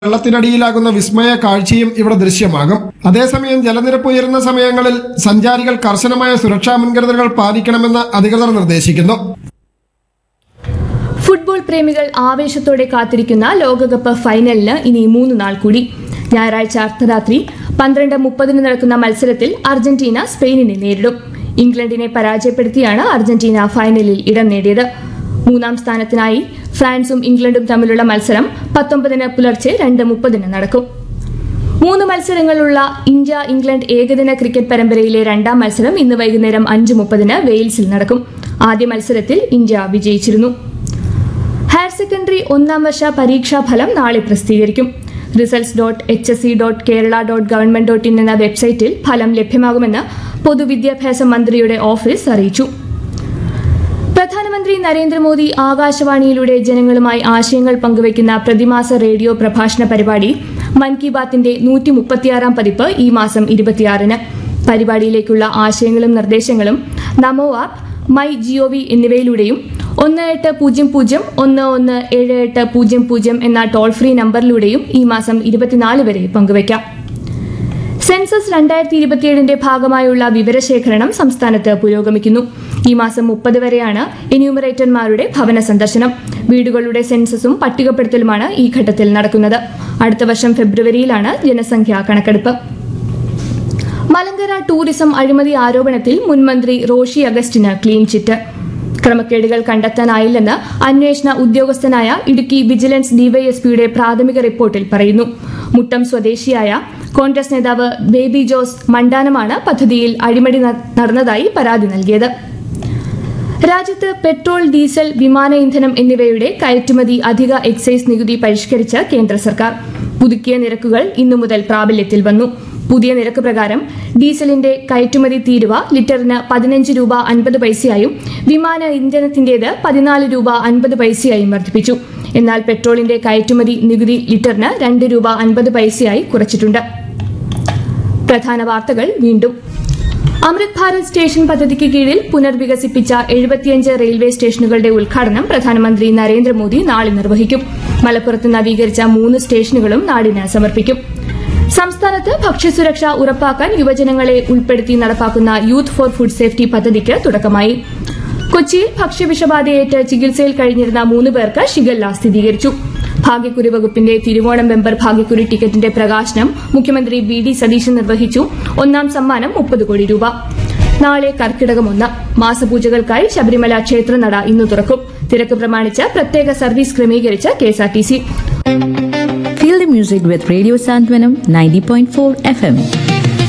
വെള്ളത്തിനടിയിലാകുന്ന വിസ്മയ കാഴ്ചയും ഇവിടെ ദൃശ്യമാകും അതേസമയം ജലനിരപ്പ് ഉയരുന്ന സമയങ്ങളിൽ സഞ്ചാരികൾ കർശനമായ സുരക്ഷാ മുൻകരുതലുകൾ പാലിക്കണമെന്ന് അധികൃതർ നിർദ്ദേശിക്കുന്നു ഫുട്ബോൾ പ്രേമികൾ ആവേശത്തോടെ കാത്തിരിക്കുന്ന ലോകകപ്പ് ഫൈനലിന് ഇനി മൂന്ന് നാൾ കൂടി ഞായറാഴ്ച അർദ്ധരാത്രി പന്ത്രണ്ട് മുപ്പതിന് നടക്കുന്ന മത്സരത്തിൽ അർജന്റീന സ്പെയിനിനെ നേരിടും ഇംഗ്ലണ്ടിനെ പരാജയപ്പെടുത്തിയാണ് അർജന്റീന ഫൈനലിൽ ഇടം നേടിയത് മൂന്നാം സ്ഥാനത്തിനായി ഫ്രാൻസും ഇംഗ്ലണ്ടും തമ്മിലുള്ള മത്സരം പത്തൊമ്പതിന് പുലർച്ചെ രണ്ട് മുപ്പതിന് നടക്കും മൂന്ന് മത്സരങ്ങളുള്ള ഇന്ത്യ ഇംഗ്ലണ്ട് ഏകദിന ക്രിക്കറ്റ് പരമ്പരയിലെ രണ്ടാം മത്സരം ഇന്ന് വൈകുന്നേരം അഞ്ച് മുപ്പതിന് വെയിൽസിൽ നടക്കും ആദ്യ മത്സരത്തിൽ ഇന്ത്യ വിജയിച്ചിരുന്നു ഹയർ സെക്കൻഡറി ഒന്നാം വർഷ പരീക്ഷാ ഫലം നാളെ പ്രസിദ്ധീകരിക്കും results dot H S C dot Kerala dot government dot in എന്ന വെബ്സൈറ്റിൽ ഫലം ലഭ്യമാകുമെന്ന് പൊതുവിദ്യാഭ്യാസ മന്ത്രിയുടെ ഓഫീസ് അറിയിച്ചു പ്രധാനമന്ത്രി നരേന്ദ്രമോദി ആകാശവാണിയിലൂടെ ജനങ്ങളുമായി ആശയങ്ങൾ പങ്കുവയ്ക്കുന്ന പ്രതിമാസ റേഡിയോ പ്രഭാഷണ പരിപാടി മൻ കി ബാത്തിന്റെ നൂറ്റി മുപ്പത്തിയാറാം പതിപ്പ് ഈ മാസം ഇരുപത്തിയാറിന് പരിപാടിയിലേക്കുള്ള ആശയങ്ങളും നിർദ്ദേശങ്ങളും നമോ ആപ്പ് മൈ ജിഒവി എന്നിവയിലൂടെയും ഒന്ന് എട്ട് പൂജ്യം പൂജ്യം ഒന്ന് ഒന്ന് ഏഴ് എട്ട് പൂജ്യം പൂജ്യം എന്ന ടോൾ ഫ്രീ നമ്പറിലൂടെയും ഈ മാസം ഇരുപത്തിനാല് വരെ പങ്കുവയ്ക്കാം സെൻസസ് രണ്ടായിരത്തി ഇരുപത്തിയേഴിന്റെ ഭാഗമായുള്ള വിവരശേഖരണം സംസ്ഥാനത്ത് പുരോഗമിക്കുന്നു ഈ മാസം മുപ്പത് വരെയാണ് എന്യൂമറേറ്റർമാരുടെ ഭവന സന്ദർശനം വീടുകളുടെ സെൻസസും പട്ടികപ്പെടുത്തലുമാണ് ഈ ഘട്ടത്തിൽ നടക്കുന്നത് അടുത്ത വർഷം ഫെബ്രുവരിയിലാണ് ജനസംഖ്യാ കണക്കെടുപ്പ് മലങ്കര ടൂറിസം അഴിമതി ആരോപണത്തിൽ മുൻമന്ത്രി റോഷി അഗസ്റ്റിന് ക്ലീൻ ചിറ്റ് ക്രമക്കേടുകൾ കണ്ടെത്താനായില്ലെന്ന് അന്വേഷണ ഉദ്യോഗസ്ഥനായ ഇടുക്കി വിജിലൻസ് ഡിവൈഎസ്പിയുടെ പ്രാഥമിക റിപ്പോർട്ടിൽ പറയുന്നു മുട്ടം സ്വദേശിയായ കോൺഗ്രസ് നേതാവ് ബേബി ജോസ് മണ്ടാനമാണ് പദ്ധതിയിൽ അഴിമതി ന- നടന്നതായി പരാതി നൽകിയത് രാജ്യത്ത് പെട്രോൾ ഡീസൽ വിമാന ഇന്ധനം എന്നിവയുടെ കയറ്റുമതി അധിക എക്സൈസ് നികുതി പരിഷ്കരിച്ച് കേന്ദ്ര സർക്കാർ പുതുക്കിയ നിരക്കുകൾ ഇന്നു മുതൽ പ്രാബല്യത്തിൽ വന്നു പുതിയ നിരക്ക് പ്രകാരം ഡീസലിന്റെ കയറ്റുമതി തീരുവ ലിറ്ററിന് പതിനഞ്ച് രൂപ അൻപത് പൈസയായും വിമാന ഇന്ധനത്തിന്റേത് പതിനാല് രൂപ അൻപത് പൈസയായും വർദ്ധിപ്പിച്ചു എന്നാൽ പെട്രോളിന്റെ കയറ്റുമതി നികുതി ലിറ്ററിന് രണ്ട് രൂപ അൻപത് പൈസയായി കുറച്ചിട്ടുണ്ട് പ്രധാന വാർത്തകൾ വീണ്ടും അമൃത് ഭാരത് സ്റ്റേഷൻ പദ്ധതിക്ക് കീഴിൽ പുനർവികസിപ്പിച്ച എഴുപത്തിയഞ്ച് റെയിൽവേ സ്റ്റേഷനുകളുടെ ഉദ്ഘാടനം പ്രധാനമന്ത്രി നരേന്ദ്രമോദി നാളെ നിർവഹിക്കും മലപ്പുറത്ത് നവീകരിച്ച മൂന്ന് സ്റ്റേഷനുകളും നാടിന് സമർപ്പിക്കും സംസ്ഥാനത്ത് ഭക്ഷ്യസുരക്ഷ ഉറപ്പാക്കാൻ യുവജനങ്ങളെ ഉൾപ്പെടുത്തി നടപ്പാക്കുന്ന യൂത്ത് ഫോർ ഫുഡ് സേഫ്റ്റി പദ്ധതിക്ക് തുടക്കമായി കൊച്ചിയിൽ ഭക്ഷ്യവിഷബാധയേറ്റ് ചികിത്സയിൽ കഴിഞ്ഞിരുന്ന മൂന്ന് പേർക്ക് ഷിഗല്ല സ്ഥിരീകരിച്ചു ഭാഗ്യക്കുറി വകുപ്പിന്റെ തിരുവോണം മെമ്പർ ഭാഗ്യക്കുറി ടിക്കറ്റിന്റെ പ്രകാശനം മുഖ്യമന്ത്രി വി ഡി സതീശൻ നിർവഹിച്ചു ഒന്നാം സമ്മാനം മുപ്പത് കോടി രൂപ നാളെ കർക്കിടകം ഒന്ന് മാസപൂജകൾക്കായി ശബരിമല ക്ഷേത്രനട ഇന്ന് തുറക്കും തിരക്ക് പ്രമാണിച്ച് പ്രത്യേക സർവീസ് ക്രമീകരിച്ച് KSRTC Feel the music with Radio Santwanam 90.4 FM.